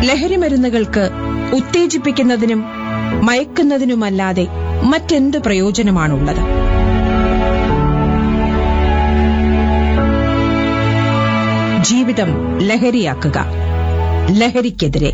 ലഹരി മരുന്നുകൾക്ക് ഉത്തേജിപ്പിക്കുന്നതിനും മയക്കുന്നതിനുമല്ലാതെ മറ്റെന്ത് പ്രയോജനമാണുള്ളത് ജീവിതം ലഹരിയാക്കുക ലഹരിക്കെതിരെ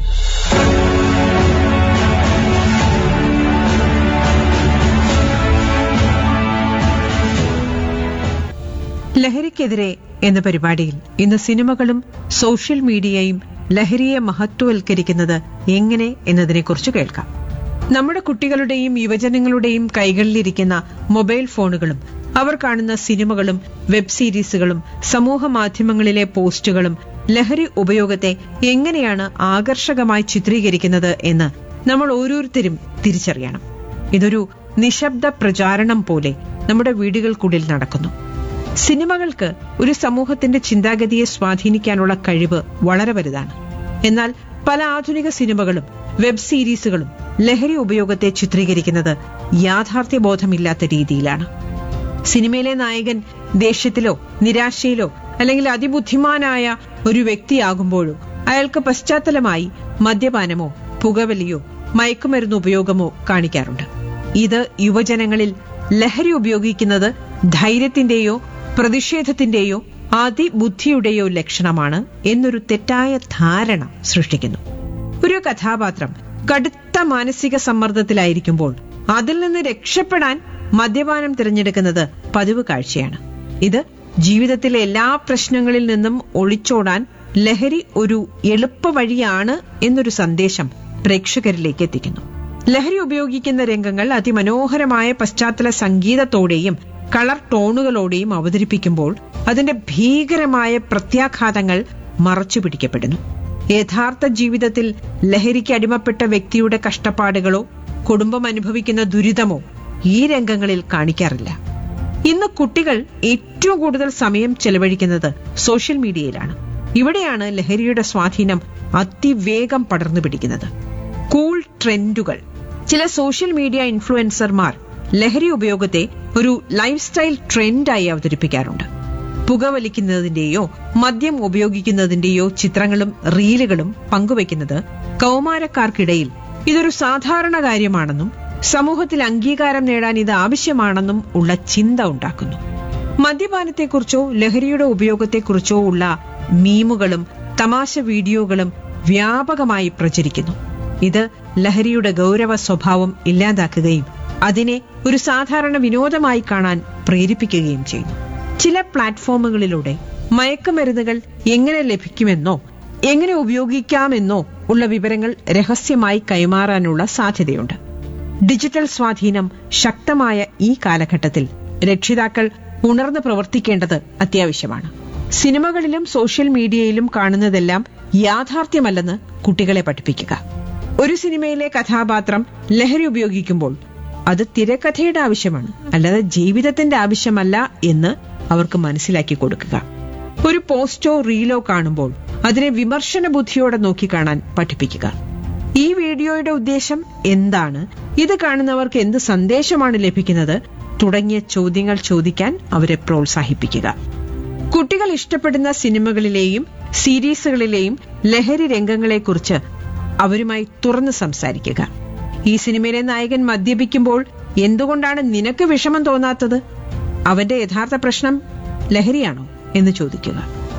ലഹരിക്കെതിരെ എന്ന പരിപാടിയിൽ ഇന്ന് സിനിമകളും സോഷ്യൽ മീഡിയയും ലഹരിയെ മഹത്വവൽക്കരിക്കുന്നത് എങ്ങനെ എന്നതിനെക്കുറിച്ച് കേൾക്കാം നമ്മുടെ കുട്ടികളുടെയും യുവജനങ്ങളുടെയും കൈകളിലിരിക്കുന്ന മൊബൈൽ ഫോണുകളും അവർ കാണുന്ന സിനിമകളും വെബ് സീരീസുകളും സമൂഹ മാധ്യമങ്ങളിലെ പോസ്റ്റുകളും ലഹരി ഉപയോഗത്തെ എങ്ങനെയാണ് ആകർഷകമായി ചിത്രീകരിക്കുന്നത് എന്ന് നമ്മൾ ഓരോരുത്തരും തിരിച്ചറിയണം ഇതൊരു നിശബ്ദ പ്രചാരണം പോലെ നമ്മുടെ വീടുകൾക്കുള്ളിൽ നടക്കുന്നു സിനിമകൾക്ക് ഒരു സമൂഹത്തിന്റെ ചിന്താഗതിയെ സ്വാധീനിക്കാനുള്ള കഴിവ് വളരെ വലുതാണ് എന്നാൽ പല ആധുനിക സിനിമകളും വെബ് സീരീസുകളും ലഹരി ഉപയോഗത്തെ ചിത്രീകരിക്കുന്നത് യാഥാർത്ഥ്യബോധമില്ലാത്ത രീതിയിലാണ് സിനിമയിലെ നായകൻ ദേഷ്യത്തിലോ നിരാശയിലോ അല്ലെങ്കിൽ അതിബുദ്ധിമാനായ ഒരു വ്യക്തിയാകുമ്പോഴോ അയാൾക്ക് പശ്ചാത്തലമായി മദ്യപാനമോ പുകവലിയോ മയക്കുമരുന്ന് ഉപയോഗമോ കാണിക്കാറുണ്ട് ഇത് യുവജനങ്ങളിൽ ലഹരി ഉപയോഗിക്കുന്നത് ധൈര്യത്തിന്റെയോ പ്രതിഷേധത്തിന്റെയോ അതിബുദ്ധിയുടെയോ ലക്ഷണമാണ് എന്നൊരു തെറ്റായ ധാരണ സൃഷ്ടിക്കുന്നു ഒരു കഥാപാത്രം കടുത്ത മാനസിക സമ്മർദ്ദത്തിലായിരിക്കുമ്പോൾ അതിൽ നിന്ന് രക്ഷപ്പെടാൻ മദ്യപാനം തിരഞ്ഞെടുക്കുന്നത് പതിവ് കാഴ്ചയാണ് ഇത് ജീവിതത്തിലെ എല്ലാ പ്രശ്നങ്ങളിൽ നിന്നും ഒളിച്ചോടാൻ ലഹരി ഒരു എളുപ്പ വഴിയാണ് എന്നൊരു സന്ദേശം പ്രേക്ഷകരിലേക്ക് എത്തിക്കുന്നു ലഹരി ഉപയോഗിക്കുന്ന രംഗങ്ങൾ അതിമനോഹരമായ പശ്ചാത്തല സംഗീതത്തോടെയും കളർ ടോണുകളോടെയും അവതരിപ്പിക്കുമ്പോൾ അതിന്റെ ഭീകരമായ പ്രത്യാഘാതങ്ങൾ മറച്ചുപിടിക്കപ്പെടുന്നു യഥാർത്ഥ ജീവിതത്തിൽ ലഹരിക്ക് അടിമപ്പെട്ട വ്യക്തിയുടെ കഷ്ടപ്പാടുകളോ കുടുംബം അനുഭവിക്കുന്ന ദുരിതമോ ഈ രംഗങ്ങളിൽ കാണിക്കാറില്ല ഇന്ന് കുട്ടികൾ ഏറ്റവും കൂടുതൽ സമയം ചെലവഴിക്കുന്നത് സോഷ്യൽ മീഡിയയിലാണ് ഇവിടെയാണ് ലഹരിയുടെ സ്വാധീനം അതിവേഗം പടർന്നു പിടിക്കുന്നത് കൂൾ ട്രെൻഡുകൾ ചില സോഷ്യൽ മീഡിയ ഇൻഫ്ലുവൻസർമാർ ലഹരി ഉപയോഗത്തെ ഒരു ലൈഫ് സ്റ്റൈൽ ട്രെൻഡായി അവതരിപ്പിക്കാറുണ്ട് പുകവലിക്കുന്നതിന്റെയോ മദ്യം ഉപയോഗിക്കുന്നതിന്റെയോ ചിത്രങ്ങളും റീലുകളും പങ്കുവയ്ക്കുന്നത് കൗമാരക്കാർക്കിടയിൽ ഇതൊരു സാധാരണ കാര്യമാണെന്നും സമൂഹത്തിൽ അംഗീകാരം നേടാൻ ഇത് ആവശ്യമാണെന്നും ഉള്ള ചിന്ത ഉണ്ടാക്കുന്നു മദ്യപാനത്തെക്കുറിച്ചോ ലഹരിയുടെ ഉപയോഗത്തെക്കുറിച്ചോ ഉള്ള മീമുകളും തമാശ വീഡിയോകളും വ്യാപകമായി പ്രചരിക്കുന്നു ഇത് ലഹരിയുടെ ഗൗരവ സ്വഭാവം ഇല്ലാതാക്കുകയും അതിനെ ഒരു സാധാരണ വിനോദമായി കാണാൻ പ്രേരിപ്പിക്കുകയും ചെയ്യുന്നു ചില പ്ലാറ്റ്ഫോമുകളിലൂടെ മയക്കുമരുന്നുകൾ എങ്ങനെ ലഭിക്കുമെന്നോ എങ്ങനെ ഉപയോഗിക്കാമെന്നോ ഉള്ള വിവരങ്ങൾ രഹസ്യമായി കൈമാറാനുള്ള സാധ്യതയുണ്ട് ഡിജിറ്റൽ സ്വാധീനം ശക്തമായ ഈ കാലഘട്ടത്തിൽ രക്ഷിതാക്കൾ ഉണർന്ന് പ്രവർത്തിക്കേണ്ടത് അത്യാവശ്യമാണ് സിനിമകളിലും സോഷ്യൽ മീഡിയയിലും കാണുന്നതെല്ലാം യാഥാർത്ഥ്യമല്ലെന്ന് കുട്ടികളെ പഠിപ്പിക്കുക ഒരു സിനിമയിലെ കഥാപാത്രം ലഹരി ഉപയോഗിക്കുമ്പോൾ അത് തിരക്കഥയുടെ ആവശ്യമാണ് അല്ലാതെ ജീവിതത്തിന്റെ ആവശ്യമല്ല എന്ന് അവർക്ക് മനസ്സിലാക്കി കൊടുക്കുക ഒരു പോസ്റ്റോ റീലോ കാണുമ്പോൾ അതിനെ വിമർശന ബുദ്ധിയോടെ നോക്കിക്കാണാൻ പഠിപ്പിക്കുക ഈ വീഡിയോയുടെ ഉദ്ദേശം എന്താണ് ഇത് കാണുന്നവർക്ക് എന്ത് സന്ദേശമാണ് ലഭിക്കുന്നത് തുടങ്ങിയ ചോദ്യങ്ങൾ ചോദിക്കാൻ അവരെ പ്രോത്സാഹിപ്പിക്കുക കുട്ടികൾ ഇഷ്ടപ്പെടുന്ന സിനിമകളിലെയും സീരീസുകളിലെയും ലഹരി രംഗങ്ങളെക്കുറിച്ച് അവരുമായി തുറന്ന് സംസാരിക്കുക ഈ സിനിമയിലെ നായകൻ മദ്യപിക്കുമ്പോൾ എന്തുകൊണ്ടാണ് നിനക്ക് വിഷമം തോന്നാത്തത് അവന്റെ യഥാർത്ഥ പ്രശ്നം ലഹരിയാണോ എന്ന് ചോദിക്കുക